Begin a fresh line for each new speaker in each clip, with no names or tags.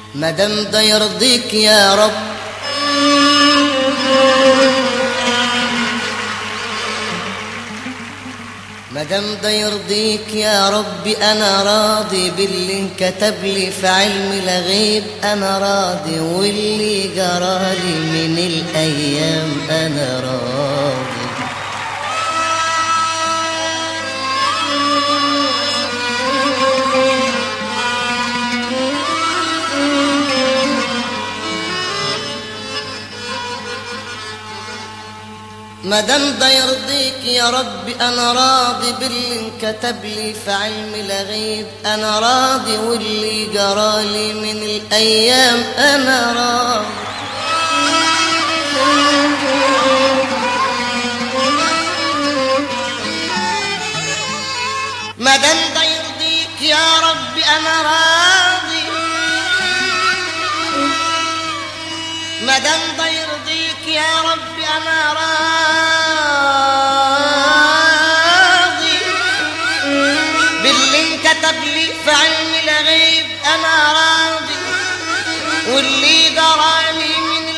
مدام ده يرضيك يا رب مدام ده يرضيك يا رب انا راضي باللي انكتب لي في علم الغيب انا راضي واللي جرالي من الايام انا راضي مدام ده يرضيك يا رب انا راضي باللي انكتب لي في علم الغيب انا راضي واللي جرالي من الايام انا راضي مدام ده يرضيك يا رب انا راضي مدام ده يرضيك يا رب انا راضي باللي انكتب لي في علم الغيب انا راضي واللي جرالي من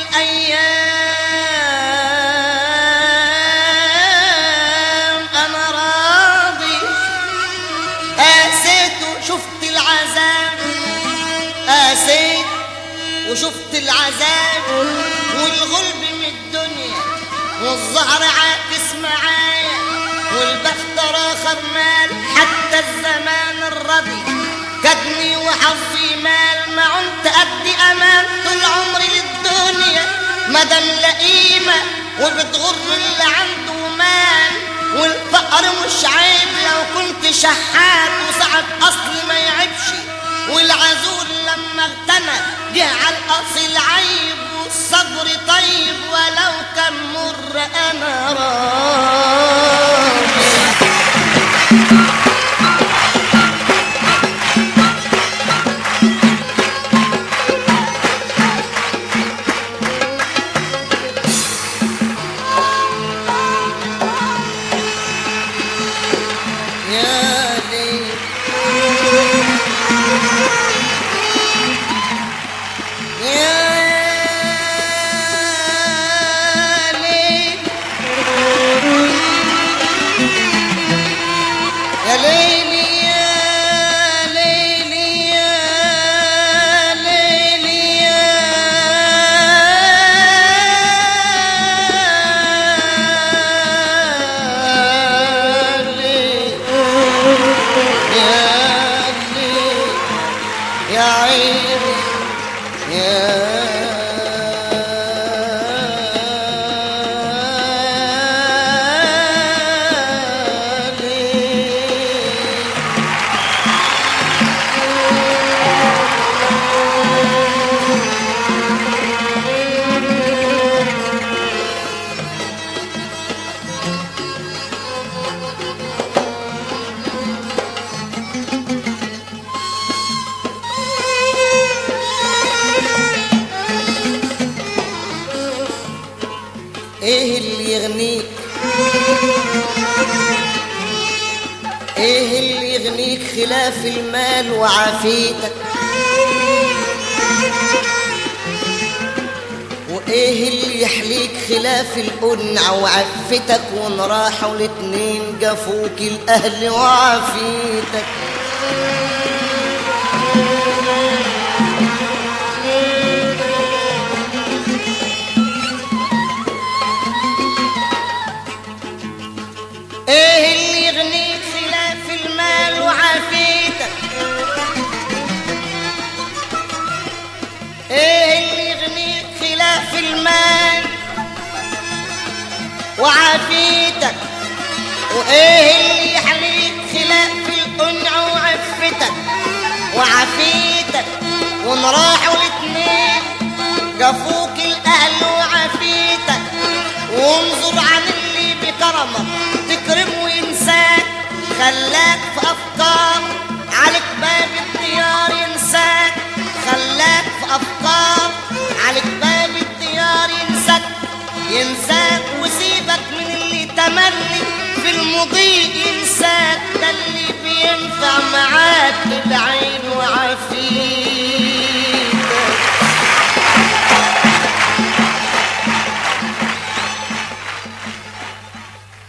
الايام انا راضي قاسيت وشفت العذاب قاسيت وشفت العذاب والغلب من الدنيا والظهر عاكس معايا والبخت راخر مال حتى الزمان الردي كدني وحظي مال ما عمت أدي أمان طول عمري للدنيا مدام لئيمة وبتغر اللي عنده مال والفقر مش عيب لو كنت شحات وسعد أصل ما يعيبش والعزول لما اغتنى جه على الاصل عيب والصبر طيب ولو كان مر انا راضي يا ليل يا ليل يا ليلي يا ليلي يا ليلي يا ليل يا ليل يا عيني يا ليل ايه اللي يغنيك ايه اللي يغنيك خلاف المال وعافيتك وايه اللي يحليك خلاف القنع وعفتك وان راحوا الاتنين جفوك الاهل وعافيتك ايه اللي يغنيك خلاف المال وعافيتك ايه اللي يغنيك خلاف المال وعافيتك وايه اللي يحليك خلاف القنع وعفتك وعافيتك وان راحوا الاتنين جفوك الاهل وعافيتك وانظر عن اللي بكرمك تكرم وينساك خلاك في افكار عليك باب الديار ينساك خلاك في افكار عليك باب الديار ينساك ينساك وسيبك من اللي تملي في المضي ينساك